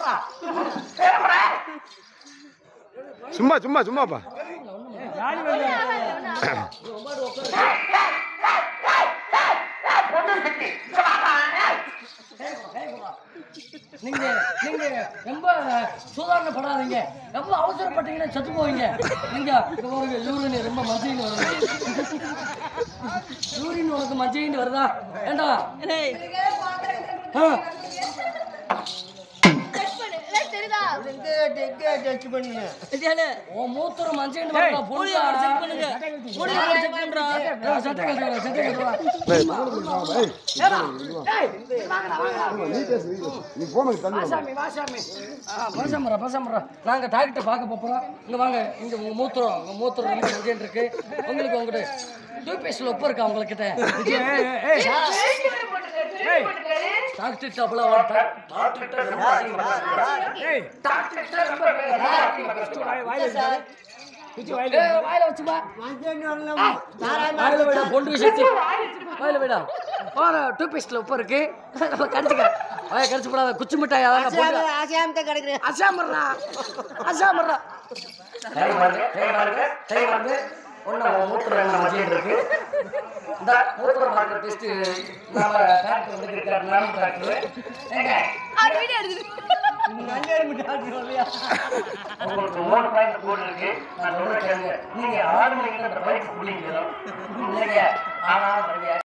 சும்மா சும்மா சும்மாப்பா நீங்க நீங்க ரொம்ப சூதாரணப்படாதீங்க ரொம்ப அவசரப்பட்டீங்கன்னா செத்து போவீங்க நீங்க இங்க பாருங்க யூரின் ரொம்ப மஞ்சள்னு வருது யூரின் உனக்கு மஞ்சள்னு வருதா ஏண்டா ஆ, உன் மூத்திரம் மஞ்சள்னு வருதா பொழுதா செக் பண்ணுங்க செக் பண்றா சட்டை கட்டுறா சட்டை கட்டுறா நீ பேசு நீ பேசு. நீ போன தண்ணி வாங்க. வாசாமி வாசாமி ஆ பசம்பரா பசம்பரா நாங்கள் டாக்டர் பார்க்க போகிறோம் இங்கே வாங்க இங்கே உங்கள் மூத்திரம் உங்கள் மூத்திரம் இங்கே மஞ்சள் இருக்கு உங்களுக்கு உங்கள்கிட்ட டூபேஸ்டில் உப்பு இருக்கா உங்கள்கிட்ட டாக்டர் டபுளா டாக்டர் ரொம்ப அதிகமா பேசுறாங்க. டாக்டர் ரொம்ப அதிகமா பேசுறாங்க. ஏய், வாயில வச்சுப்பா வாயில விடா பொண்டு விஷயத்து வாயில விடா போற டூ பேஸ்ட்ல உப்பு இருக்கு நம்ம கடிச்சுக்க வாய கடிச்சு போடாத குச்சி மிட்டாய் அதான் பொண்டு அசாமர்றா அசாமர்றா டைம் வருது டைம் வருது டைம் வருது ஒன்று மூத்திரம் என்ன மஜின் இருக்கு இந்த மூத்திரம் பார்க்குற டெஸ்ட் நாம டாக்டர் வந்து இருக்காரு நானும் டாக்டர் ஏங்க உங்களுக்கு மூணு பாயிண்ட் போட்டு இருக்கு நான் சொல்ல கேளுங்க நீங்க ஆறு மணிக்கு அந்த பைக் குடிக்கணும் நீங்க ஆனா